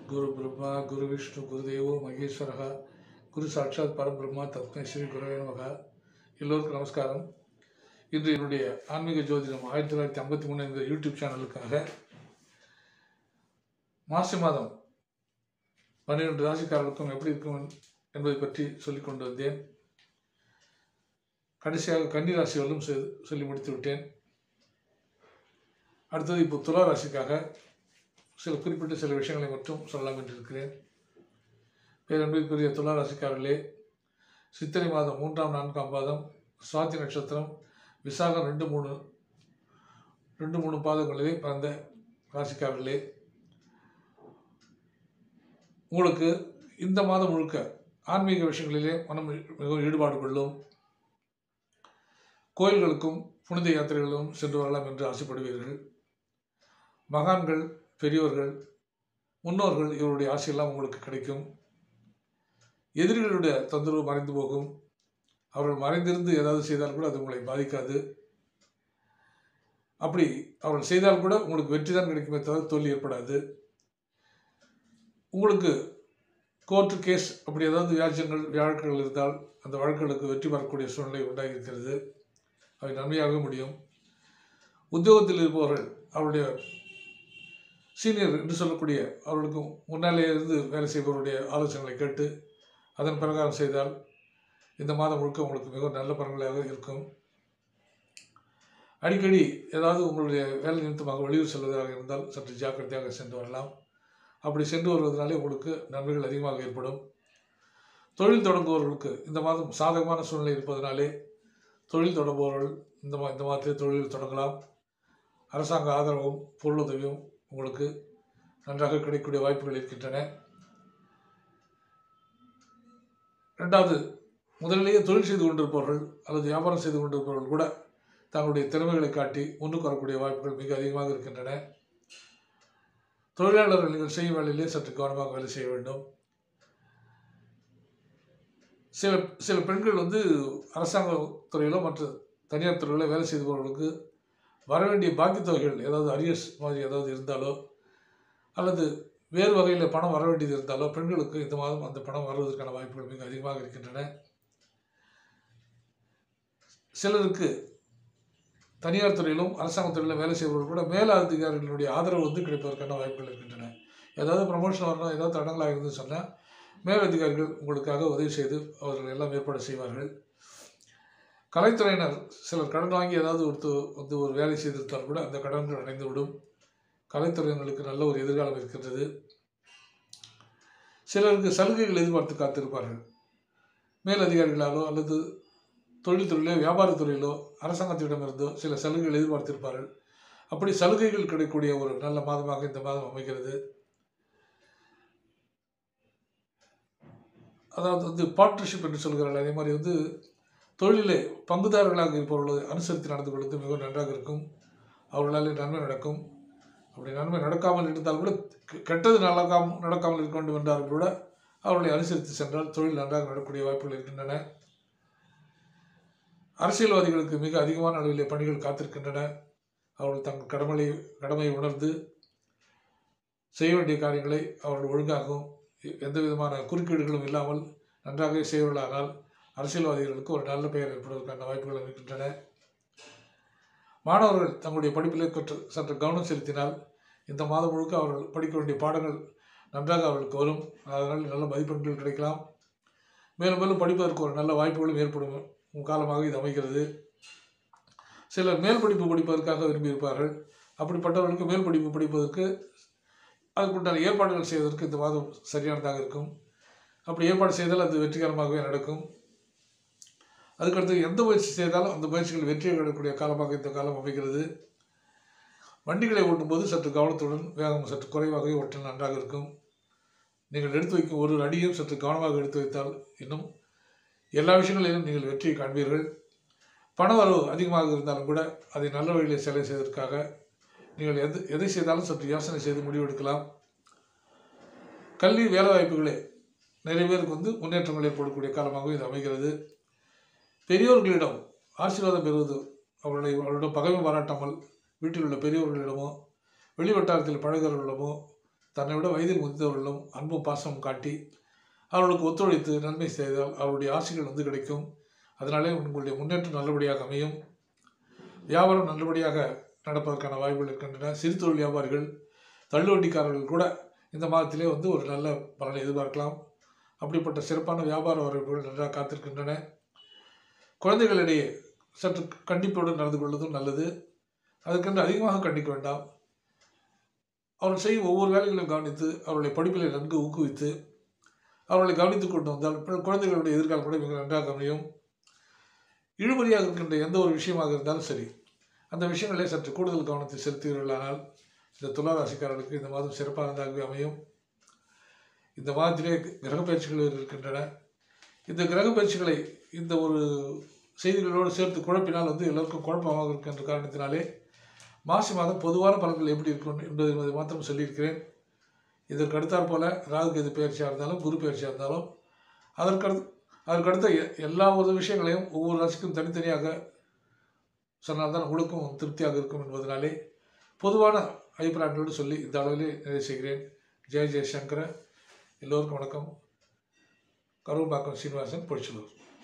குரு பிரம்மா குரு விஷ்ணு குருதேவோ மகேஸ்வரக குரு சாட்சாத் பரபிரம்மா தத்மை ஸ்ரீ குருவே நமக எல்லோருக்கும் நமஸ்காரம் இன்று என்னுடைய ஆன்மீக ஜோதிடம் ஆயிரத்தி தொள்ளாயிரத்தி ஐம்பத்தி மூணு என்ற யூடியூப் சேனலுக்காக மாசி மாதம் பன்னிரெண்டு ராசிக்காரர்களுக்கும் எப்படி இருக்கும் என்பதை பற்றி சொல்லிக் கொண்டு வந்தேன் கடைசியாக கன்னி ராசிகளும் செ- சொல்லி முடித்து விட்டேன் அடுத்தது இப்போ துலா ராசிக்காக சில குறிப்பிட்ட சில விஷயங்களை மட்டும் சொல்லலாம் என்று இருக்கிறேன் பேரன்பிற்குரிய துலா ராசிக்காரர்களே சித்திரை மாதம் மூன்றாம் நான்காம் பாதம் சுவாதி நட்சத்திரம் விசாகம் ரெண்டு மூணு ரெண்டு மூணு பாதங்களிலே பிறந்த ராசிக்காரர்களே உங்களுக்கு இந்த மாதம் முழுக்க ஆன்மீக விஷயங்களிலே மனம் மிகவும் ஈடுபாடு கொள்ளும் கோயில்களுக்கும் புனித யாத்திரைகளும் சென்று வரலாம் என்று ஆசைப்படுவீர்கள் மகான்கள் பெரியோர்கள் முன்னோர்கள் இவருடைய ஆசையெல்லாம் உங்களுக்கு கிடைக்கும் எதிரிகளுடைய தொந்தரவு மறைந்து போகும் அவர்கள் மறைந்திருந்து ஏதாவது செய்தால் கூட அது உங்களை பாதிக்காது அப்படி அவர்கள் செய்தால் கூட உங்களுக்கு வெற்றி தான் கிடைக்குமே தவிர தோல்வி ஏற்படாது உங்களுக்கு கோர்ட்டு கேஸ் அப்படி ஏதாவது வியாஜங்கள் வழக்குகள் இருந்தால் அந்த வழக்குகளுக்கு வெற்றி பெறக்கூடிய சூழ்நிலை உண்டாகி இருக்கிறது அவை நன்மையாக முடியும் உத்தியோகத்தில் இருப்பவர்கள் அவருடைய சீனியர் என்று சொல்லக்கூடிய அவர்களுக்கு முன்னாலே இருந்து வேலை செய்பவருடைய ஆலோசனைகளை கேட்டு அதன் பிரகாரம் செய்தால் இந்த மாதம் முழுக்க உங்களுக்கு மிகவும் நல்ல பலன்களாக இருக்கும் அடிக்கடி ஏதாவது உங்களுடைய வேலை நிமித்தமாக வெளியூர் செல்வதாக இருந்தால் சற்று ஜாக்கிரதையாக சென்று வரலாம் அப்படி சென்று வருவதனாலே உங்களுக்கு நன்மைகள் அதிகமாக ஏற்படும் தொழில் தொடங்குபவர்களுக்கு இந்த மாதம் சாதகமான சூழ்நிலை இருப்பதனாலே தொழில் தொடங்குபவர்கள் இந்த மா இந்த மாதத்திலே தொழில் தொடங்கலாம் அரசாங்க ஆதரவும் பொருளுதவியும் உங்களுக்கு நன்றாக கிடைக்கக்கூடிய வாய்ப்புகள் இருக்கின்றன ரெண்டாவது முதலிலேயே தொழில் செய்து கொண்டிருப்பவர்கள் அல்லது வியாபாரம் செய்து கொண்டிருப்பவர்கள் கூட தங்களுடைய திறமைகளை காட்டி முன்னுக்கு வரக்கூடிய வாய்ப்புகள் மிக அதிகமாக இருக்கின்றன தொழிலாளர்கள் நீங்கள் செய்யும் வேலையிலே சற்று கவனமாக வேலை செய்ய வேண்டும் சில சில பெண்கள் வந்து அரசாங்க துறையிலோ மற்ற தனியார் துறையிலோ வேலை செய்தவர்களுக்கு வர வேண்டிய பாக்கித் தொகைகள் ஏதாவது அரியர்ஸ் மாதிரி ஏதாவது இருந்தாலோ அல்லது வேறு வகையில் பணம் வர வேண்டியது இருந்தாலோ பெண்களுக்கு இந்த மாதம் அந்த பணம் வருவதற்கான வாய்ப்புகள் மிக அதிகமாக இருக்கின்றன சிலருக்கு தனியார் துறையிலும் அரசாங்க துறையிலும் வேலை செய்பவர்கள் கூட மேல அதிகாரிகளுடைய ஆதரவு வந்து கிடைப்பதற்கான வாய்ப்புகள் இருக்கின்றன ஏதாவது ப்ரமோஷன் வரணும் ஏதாவது தடங்களாக இருந்து சொன்னால் மேல் அதிகாரிகள் உங்களுக்காக உதவி செய்து அவர்கள் எல்லாம் ஏற்பாடு செய்வார்கள் கலைத்துறையினர் சிலர் கடன் வாங்கி ஏதாவது ஒருத்து வந்து ஒரு வேலை செய்திருந்தால் கூட அந்த கடன்கள் அடைந்துவிடும் கலைத்துறையினருக்கு நல்ல ஒரு எதிர்காலம் இருக்கின்றது சிலருக்கு சலுகைகள் எதிர்பார்த்து காத்திருப்பார்கள் மேல் அதிகாரிகளாலோ அல்லது தொழில்துறையிலோ வியாபாரத்துறையிலோ அரசாங்கத்திடமிருந்தோ சில சலுகைகள் எதிர்பார்த்திருப்பார்கள் அப்படி சலுகைகள் கிடைக்கக்கூடிய ஒரு நல்ல மாதமாக இந்த மாதம் அமைகிறது அதாவது வந்து பார்ட்னர்ஷிப் என்று சொல்கிறார்கள் அதே மாதிரி வந்து தொழிலிலே பங்குதாரர்களாக இருப்பவர்களை அனுசரித்து நடந்து கொள்வது மிகவும் நன்றாக இருக்கும் அவர்களாலே நன்மை நடக்கும் அப்படி நன்மை நடக்காமல் இருந்தால் கூட கெ- கெட்டது நடக்காமல் நடக்காமல் இருக்க வேண்டும் என்றால் கூட அவர்களை அனுசரித்து சென்றால் தொழில் நன்றாக நடக்கக்கூடிய வாய்ப்புகள் இருக்கின்றன அரசியல்வாதிகளுக்கு மிக அதிகமான அளவிலே பணிகள் காத்திருக்கின்றன அவர்கள் தங்கள் கடமையை கடமையை உணர்ந்து செய்ய வேண்டிய காரியங்களை அவர்கள் ஒழுங்காகவும் எ- எந்த விதமான குறுக்கீடுகளும் இல்லாமல் நன்றாக செய்வர்களானால் அரசியல்வாதிகளுக்கு ஒரு நல்ல பெயர் ஏற்படுவதற்கான வாய்ப்புகள் இருக்கின்றன மாணவர்கள் தங்களுடைய படிப்பிலே கற்று சற்று கவனம் செலுத்தினால் இந்த மாதம் முழுக்க அவர்கள் படிக்க வேண்டிய பாடங்கள் நன்றாக அவர்களுக்கு வரும் அதனால் நல்ல மதிப்பெண்கள் கிடைக்கலாம் மேலும் மேலும் படிப்பதற்கு ஒரு நல்ல வாய்ப்புகளும் ஏற்படும் காலமாக இது அமைகிறது சிலர் மேல் படிப்பு படிப்பதற்காக விரும்பியிருப்பார்கள் அப்படிப்பட்டவர்களுக்கு மேல் படிப்பு படிப்பதற்கு அதுக்குண்டான ஏற்பாடுகள் செய்வதற்கு இந்த மாதம் சரியானதாக இருக்கும் அப்படி ஏற்பாடு செய்தால் அது வெற்றிகரமாகவே நடக்கும் அதுக்கடுத்து எந்த முயற்சி செய்தாலும் அந்த முயற்சிகள் வெற்றியை கிடைக்கக்கூடிய காலமாக இந்த காலம் அமைகிறது வண்டிகளை ஓட்டும்போது சற்று கவனத்துடன் வேகம் சற்று குறைவாகவே ஓட்டினால் நன்றாக இருக்கும் நீங்கள் எடுத்து வைக்கும் ஒரு அடியும் சற்று கவனமாக எடுத்து வைத்தால் இன்னும் எல்லா விஷயங்களிலும் நீங்கள் வெற்றியை காண்பீர்கள் பண வரவு அதிகமாக இருந்தாலும் கூட அதை நல்ல வழியில் செலவு செய்வதற்காக நீங்கள் எது எதை செய்தாலும் சற்று யோசனை செய்து முடிவெடுக்கலாம் கல்வி வேலைவாய்ப்புகளே நிறைய பேருக்கு வந்து முன்னேற்றங்கள் ஏற்படக்கூடிய காலமாகவும் இது அமைகிறது பெரியோர்களிடம் ஆசீர்வாதம் பெறுவது அவர்களை அவர்களிடம் பகைமை பாராட்டாமல் வீட்டில் உள்ள பெரியோர்களிடமோ வெளிவட்டாரத்தில் பழகிறவர்களிடமோ தன்னை விட வயதில் முதிர்ந்தவர்களும் அன்பும் பாசமும் காட்டி அவர்களுக்கு ஒத்துழைத்து நன்மை செய்தால் அவருடைய ஆசைகள் வந்து கிடைக்கும் அதனாலே உங்களுடைய முன்னேற்றம் நல்லபடியாக அமையும் வியாபாரம் நல்லபடியாக நடப்பதற்கான வாய்ப்புகள் இருக்கின்றன சிறு தொழில் வியாபாரிகள் தள்ளுவண்டிக்காரர்கள் கூட இந்த மாதத்திலே வந்து ஒரு நல்ல பலனை எதிர்பார்க்கலாம் அப்படிப்பட்ட சிறப்பான வியாபார வரவுகள் நன்றாக காத்திருக்கின்றன குழந்தைகளிடையே சற்று கண்டிப்புடன் நடந்து கொள்வதும் நல்லது அதற்கென்று அதிகமாக கண்டிக்க வேண்டாம் அவர்கள் செய்யும் ஒவ்வொரு வேலைகளையும் கவனித்து அவர்களை படிப்பில் நன்கு ஊக்குவித்து அவர்களை கவனித்துக் கொண்டு வந்தால் பிற- குழந்தைகளுடைய எதிர்காலம் கூட மிக நன்றாக அமையும் இழுபறியாக இருக்கின்ற எந்த ஒரு விஷயமாக இருந்தாலும் சரி அந்த விஷயங்களே சற்று கூடுதல் கவனத்தை செலுத்துகிறீர்களானால் இந்த துளாராசிக்காரர்களுக்கு இந்த மாதம் சிறப்பானதாகவே அமையும் இந்த மாதத்திலே கிரக பயிற்சிகள் இருக்கின்றன இந்த கிரக பயிற்சிகளை இந்த ஒரு செய்திகளோடு சேர்த்து குழப்பினால் வந்து எல்லோருக்கும் குழப்பமாக இருக்கின்ற காரணத்தினாலே மாசி மாதம் பொதுவான பலன்கள் எப்படி இருக்கும் என்பதை என்பதை மாத்திரம் சொல்லியிருக்கிறேன் இதற்கு அடுத்தாற் போல ராகு கேது பயிற்சியாக இருந்தாலும் குரு பயிற்சியாக இருந்தாலும் அதற்கடுத்து அதற்கடுத்த எ- எல்லா ஒரு விஷயங்களையும் ஒவ்வொரு ராசிக்கும் தனித்தனியாக சொன்னால்தான் உங்களுக்கும் திருப்தியாக இருக்கும் என்பதனாலே பொதுவான அபிப்பிராயங்களோடு சொல்லி இந்த அளவிலே நிறைவு செய்கிறேன் ஜெய ஜெயசங்கர எல்லோருக்கும் வணக்கம் கருவம்பாக்கம் சீனிவாசன் பொழிச்சலூர்